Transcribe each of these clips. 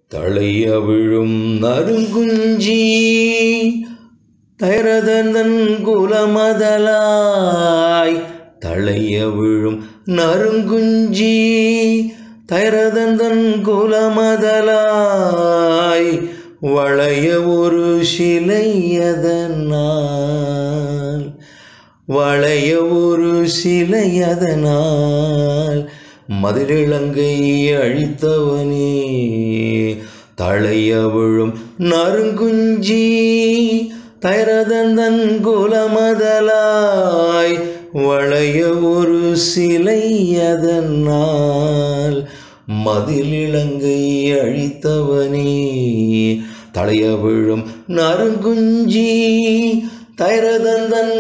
தளைய விழும் நறுங்குஞ்சி தரதந்தன் குலமதலாய் தளைய விழும் நறுங்குஞ்சி தரதந்தன் குலமதலாய் வளைய ஒரு சிலையதனால் வளைய ஒரு சிலையதனால் மதுரிழங்கை அழித்தவனே தளைய விழும் நறுங்குஞ்சி தைரதந்தன் குலமதலாய் வளைய ஒரு சிலையதனால் மதிலிழங்கை அழித்தவனே தளைய விழும் நறுங்குஞ்சி தைரதந்தன்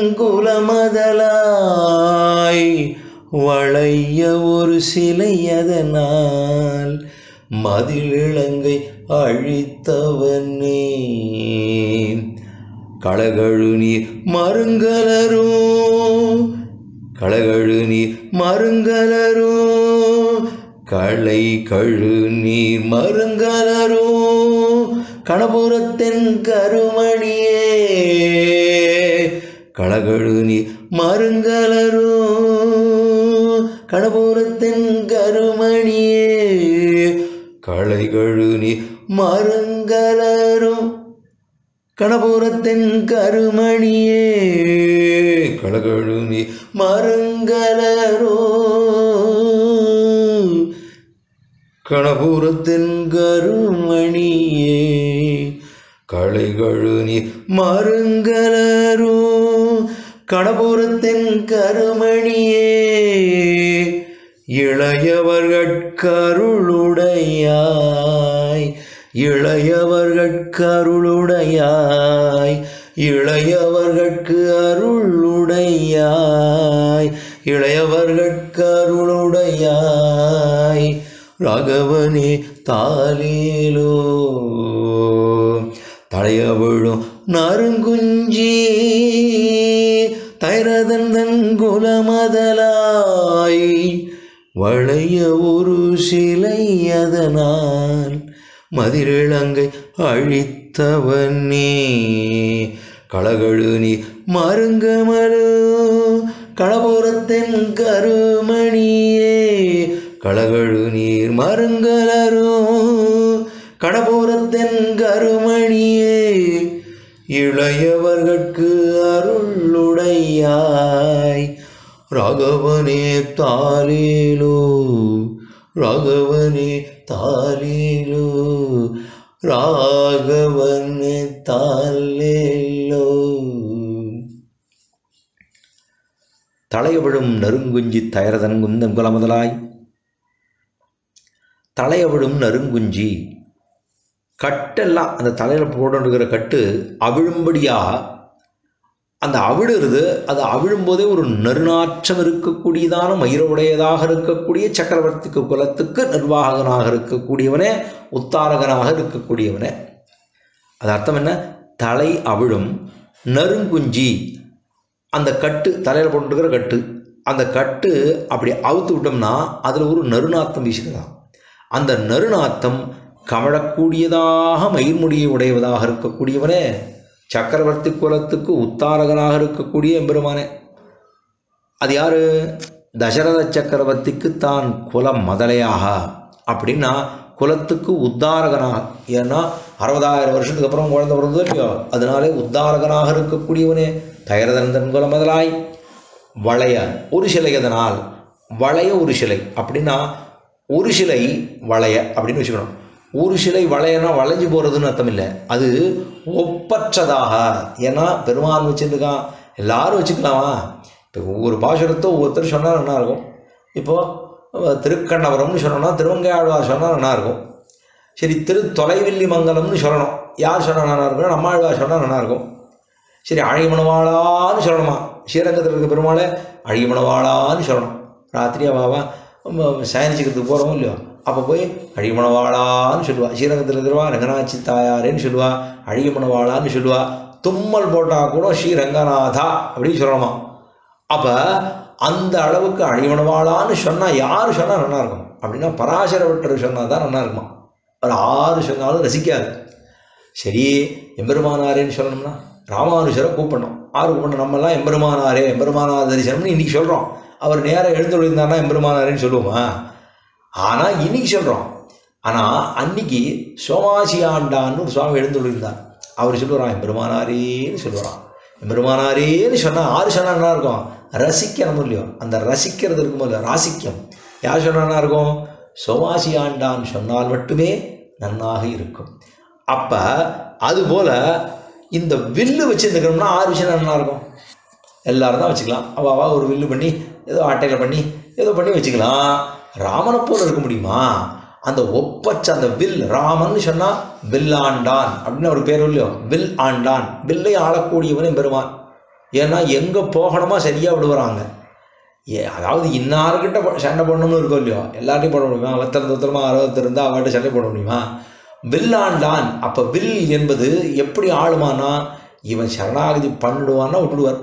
குலமதலாய் வளைய ஒரு சிலையதனால் மதிலிழங்கை அழித்தவனே களகழு நீர் மருங்கலரும் களகழு நீர் மருங்கலரும் களை கழு நீர் மருங்கலரும் கணபுரத்தின் கருமணியே களகழு நீர் மருங்கலரும் கணபுரத்தின் கருமணியே களைகழு நீர் மருங்கலரும் கணபுரத்தின் கருமணியே கழகழு நீ மருங்கலரோ கணபுரத்தின் கருமணியே களைகழு நீ மருங்கலரோ கணபுரத்தின் கருமணியே இளையவர்கட்கருளுடையாய் இளையவர்கட்கருளுடையாய் இளையவர்கட்கு அருளுடையாய் இளையவர்கட்கருளுடையாய் ராகவனே தாலேலோ தளைய விழும் நறுங்குஞ்சி தைரதந்தன் குலமதலாய் வளைய ஒரு சிலை அதனால் மதிரிழங்கை அழித்தவனே களகழு நீ மருங்கமரு களபுரத்தின் கருமணியே களகழு நீர் மருங்கலரும் கணபுரத்தின் கருமணியே இளையவர்கட்கு அருளுடையாய் ராகவனே தாலேலோ ராகவனே தாலேலோ ராகவனே தாலேலோ தலையவிழும் நறுங்குஞ்சி தயரதன் குந்தன் குலமுதலாய் தலையவிழும் நறுங்குஞ்சி கட்டெல்லாம் அந்த தலையில் போடுற கட்டு அவிழும்படியாக அந்த அவிழுறது அது அவிழும்போதே ஒரு நறுநாற்றம் இருக்கக்கூடியதான மயிரவுடையதாக இருக்கக்கூடிய சக்கரவர்த்திக்கு குலத்துக்கு நிர்வாககனாக இருக்கக்கூடியவனே உத்தாரகனாக இருக்கக்கூடியவனே அது அர்த்தம் என்ன தலை அவிழும் நறுங்குஞ்சி அந்த கட்டு தலையில் போட்டுருக்கிற கட்டு அந்த கட்டு அப்படி அவுத்து விட்டோம்னா அதில் ஒரு நறுநாத்தம் வீசுகிறதாம் அந்த நறுநாத்தம் கமழக்கூடியதாக மயிர்முடியை உடையவதாக இருக்கக்கூடியவனே சக்கரவர்த்தி குலத்துக்கு உத்தாரகனாக இருக்கக்கூடிய எம்பெருமானே அது யாரு தசரத சக்கரவர்த்திக்கு தான் குலம் மதலையாக அப்படின்னா குலத்துக்கு உத்தாரகனாக ஏன்னா அறுபதாயிரம் வருஷத்துக்கு அப்புறம் குழந்தை பிறந்தது இல்லையோ அதனாலே உத்தாரகனாக இருக்கக்கூடியவனே தயரதந்தன் குல முதலாய் வளைய ஒரு சிலை அதனால் வளைய ஒரு சிலை அப்படின்னா ஒரு சிலை வளைய அப்படின்னு வச்சுக்கணும் ஒரு சிலை வளையனா வளைஞ்சு போகிறதுன்னு அர்த்தம் இல்லை அது ஒப்பற்றதாக ஏன்னா பெருமான் வச்சுருக்கான் எல்லாரும் வச்சுக்கலாமா இப்போ ஒவ்வொரு பாசுரத்தை ஒவ்வொருத்தர் சொன்னால் நல்லா இருக்கும் இப்போது திருக்கண்ணபுரம்னு சொன்னோம்னா திருவங்கையாழ்வார் சொன்னால் நல்லா இருக்கும் சரி திரு தொலைவில்லி மங்கலம்னு சொல்லணும் யார் சொன்னால் நல்லா இருக்கும் நம்மாழ்வார் சொன்னால் நல்லா இருக்கும் சரி அழகிமணவாளான்னு சொல்லணுமா ஸ்ரீரங்கத்தில் இருக்க பெருமாளை அழகிமணவாளான்னு சொல்லணும் ராத்திரி அவாவா சயனிச்சுக்கிறதுக்கு போகிறோம் இல்லையோ அப்போ போய் அழிமணவாளான்னு சொல்லுவா ஸ்ரீரங்கத்தில் இருக்கிறவா ரங்கநாச்சி தாயாரேன்னு சொல்லுவா அழிமணவாளான்னு சொல்லுவா தும்மல் போட்டால் கூட ஸ்ரீரங்கநாதா அப்படின்னு சொல்லணுமா அப்போ அந்த அளவுக்கு அழிமணவாளான்னு சொன்னால் யார் சொன்னால் நல்லா இருக்கும் அப்படின்னா பராசர விட்டர் சொன்னால் தான் நல்லா இருக்குமா ஒரு ஆறு சொன்னாலும் ரசிக்காது சரி எம்பெருமானாரேன்னு சொல்லணும்னா ராமானுஜரை கூப்பிடணும் ஆறு கூப்பிடணும் நம்மலாம் எம்பெருமானாரே எம்பெருமானார் தரிசனம்னு இன்றைக்கி சொல்கிறோம் அவர் நேராக எழுந்துள்ளிருந்தாருன்னா எம்பெருமானாரேன்னு சொல்லுவோமா ஆனால் இன்னைக்கு சொல்கிறோம் ஆனால் அன்னைக்கு சோமாசி ஆண்டான்னு ஒரு சுவாமி எழுந்துள்ளிருந்தார் அவர் சொல்லுவாராம் எம்பெருமானாரேன்னு சொல்லுவாராம் எம்பெருமானாரேன்னு சொன்னால் ஆறு சொன்னா என்ன இருக்கும் ரசிக்கணும் இல்லையோ அந்த ரசிக்கிறது இருக்குமோ இல்லையோ ராசிக்கம் யார் சொன்னா என்ன இருக்கும் சோமாசி ஆண்டான் சொன்னால் மட்டுமே நன்னாக இருக்கும் அப்போ அதுபோல் இந்த வில்லு வச்சுருந்துக்கணும்னா ஆறு விஷயம் நல்லா இருக்கும் எல்லாரும் தான் வச்சுக்கலாம் அவள் அவள் ஒரு வில்லு பண்ணி ஏதோ ஆட்டையில் பண்ணி ஏதோ பண்ணி வச்சுக்கலாம் ராமனை போல இருக்க முடியுமா அந்த ஒப்பச்ச அந்த வில் ராமன் சொன்னால் வில் ஆண்டான் அப்படின்னு ஒரு பேர் இல்லையோ வில் ஆண்டான் வில்லை ஆளக்கூடியவன் பெருமான் ஏன்னா எங்கே போகணுமோ சரியாக விடுவாங்க ஏ அதாவது இன்னார்கிட்ட போ- சண்டை போடணும்னு இருக்கோ இல்லையோ எல்லார்ட்டையும் போட முடியுமா வத்தல் தத்தலமாக அறுபத்து இருந்தால் அவர்கிட்ட சண்டை போட முடியுமா வில்லாண்டான் அப்போ வில் என்பது எப்படி ஆளுமானா இவன் சரணாகதி பண்ணிடுவான்னா விட்டுடுவார்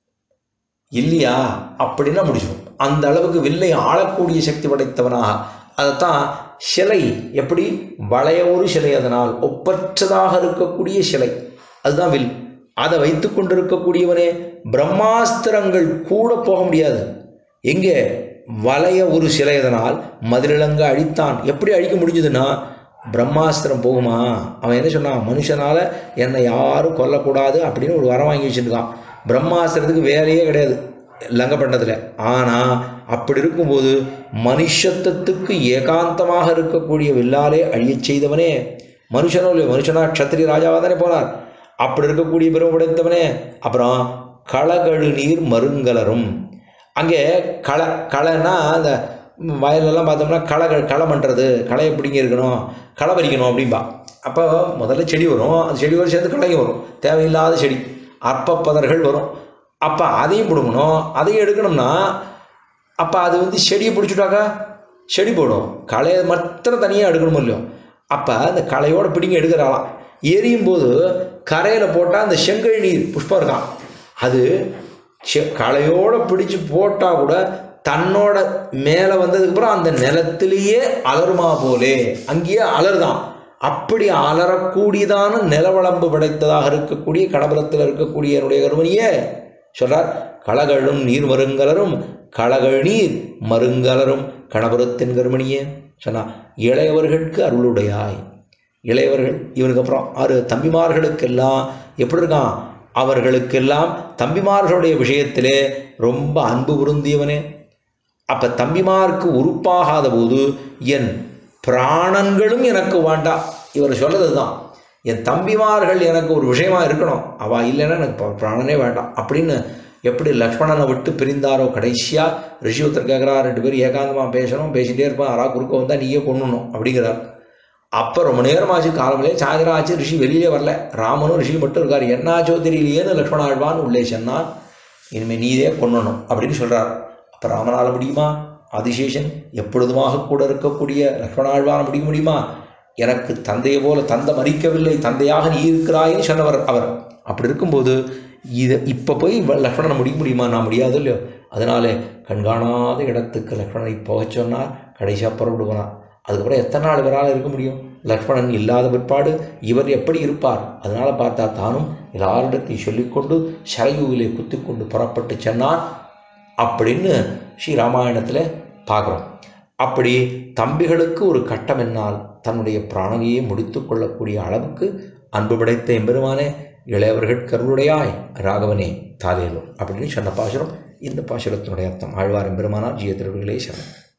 இல்லையா அப்படின்னா முடிச்சிடும் அந்த அளவுக்கு வில்லை ஆளக்கூடிய சக்தி படைத்தவனாக அதைத்தான் சிலை எப்படி வளைய ஒரு சிலை அதனால் ஒப்பற்றதாக இருக்கக்கூடிய சிலை அதுதான் வில் அதை வைத்து கொண்டிருக்கக்கூடியவனே பிரம்மாஸ்திரங்கள் கூட போக முடியாது எங்கே வளைய ஒரு சிலை அதனால் மதிலிழங்க அழித்தான் எப்படி அழிக்க முடிஞ்சதுன்னா பிரம்மாஸ்திரம் போகுமா அவன் என்ன சொன்னான் மனுஷனால என்னை யாரும் கொல்லக்கூடாது அப்படின்னு ஒரு வரம் வாங்கி வச்சுருக்கான் பிரம்மாஸ்திரத்துக்கு வேலையே கிடையாது லங்கப்பட்டத்தில் ஆனால் அப்படி இருக்கும்போது மனுஷத்துக்கு ஏகாந்தமாக இருக்கக்கூடிய வில்லாலே அழியச் செய்தவனே மனுஷனோ இல்லையோ மனுஷனா க்ஷத்திரிய ராஜாவாக தானே போனார் அப்படி இருக்கக்கூடிய பிறகு படைத்தவனே அப்புறம் களகழு நீர் மருங்கலரும் அங்கே களை களைன்னா அந்த வயலெல்லாம் பார்த்தோம்னா களை களை பண்ணுறது களையை பிடிங்க இருக்கணும் களை பறிக்கணும் அப்படின்பா அப்போ முதல்ல செடி வரும் அந்த செடியோடு சேர்ந்து களையும் வரும் தேவையில்லாத செடி அற்பப்பதர்கள் வரும் அப்போ அதையும் பிடுங்கணும் அதையும் எடுக்கணும்னா அப்போ அது வந்து செடியை பிடிச்சிட்டாக்கா செடி போடும் களையை மாத்திரம் தனியாக எடுக்கணும் இல்லையோ அப்போ அந்த களையோட பிடிங்க எடுக்கிறாளாம் எரியும் போது கரையில் போட்டால் அந்த செங்கல் நீர் புஷ்பம் இருக்கான் அது செ களையோட பிடிச்சு போட்டால் கூட தன்னோட மேலே வந்ததுக்கப்புறம் அந்த நிலத்திலேயே அலருமா போலே அங்கேயே அலருதான் அப்படி அலரக்கூடியதான நிலவளம்பு படைத்ததாக இருக்கக்கூடிய கடபுரத்தில் இருக்கக்கூடிய என்னுடைய கருமணியே சொல்றார் களகழும் நீர் மருங்கலரும் களகழ் நீர் மருங்கலரும் கணபுரத்தின் கருமணியே சொன்னா இளையவர்களுக்கு அருளுடையாய் இளையவர்கள் இவனுக்கு அப்புறம் ஆறு தம்பிமார்களுக்கெல்லாம் எப்படி இருக்கான் அவர்களுக்கெல்லாம் தம்பிமார்களுடைய விஷயத்திலே ரொம்ப அன்பு பொருந்தியவனே அப்போ தம்பிமாருக்கு உறுப்பாகாத போது என் பிராணன்களும் எனக்கு வேண்டாம் இவர் சொல்றது தான் என் தம்பிமார்கள் எனக்கு ஒரு விஷயமா இருக்கணும் அவள் இல்லைன்னா எனக்கு ப- பிராணனே வேண்டாம் அப்படின்னு எப்படி லக்ஷ்மணனை விட்டு பிரிந்தாரோ கடைசியாக ரிஷி ஒருத்தர் கேட்குறா ரெண்டு பேரும் ஏகாந்தமாக பேசணும் பேசிகிட்டே இருப்பான் யாரா குறுக்க வந்தால் நீயே கொண்ணணும் அப்படிங்கிறார் அப்போ ரொம்ப நேரம் ஆச்சு காலங்களே சாயந்தரம் ஆச்சு ரிஷி வெளியிலே வரல ராமனும் ரிஷி மட்டும் இருக்கார் என்னாச்சோ தெரியலையேன்னு லக்ஷ்மண ஆழ்வான் உள்ளே சொன்னான் இனிமேல் நீதே கொண்ணணும் அப்படின்னு சொல்கிறார் அப்போ ராமனால் முடியுமா ஆதிசேஷன் எப்பொழுதுமாக கூட இருக்கக்கூடிய லக்ஷ்மண ஆழ்வான முடிய முடியுமா எனக்கு தந்தையை போல தந்தை மறிக்கவில்லை தந்தையாக நீ இருக்கிறாயின்னு சொன்னவர் அவர் அப்படி இருக்கும்போது இதை இப்போ போய் வ- லக்ஷ்மணனை முடிக்க முடியுமா நான் முடியாது இல்லையோ அதனால கண்காணாத இடத்துக்கு லக்ஷ்மணனை போகச் சொன்னார் கடைசியாக புறப்படுவார் அதுக்கப்புறம் எத்தனை நாள் இவரால் இருக்க முடியும் லக்ஷ்மணன் இல்லாத பிற்பாடு இவர் எப்படி இருப்பார் அதனால பார்த்தா தானும் எல்லாரிடத்தையும் சொல்லிக்கொண்டு சரையூவிலே குத்திக்கொண்டு புறப்பட்டு சென்னான் அப்படின்னு ஸ்ரீ ராமாயணத்தில் பார்க்குறோம் அப்படி தம்பிகளுக்கு ஒரு கட்டம் என்னால் தன்னுடைய பிராணனையே முடித்து கொள்ளக்கூடிய அளவுக்கு அன்பு படைத்த எம்பெருமானே இளையவர்கள் கருளுடையாய் ராகவனே தாலேலும் அப்படின்னு சொன்ன பாசுரம் இந்த பாசுரத்தினுடைய அர்த்தம் ஆழ்வார் எம்பெருமானார் ஜிய திருவிகளே சரணம்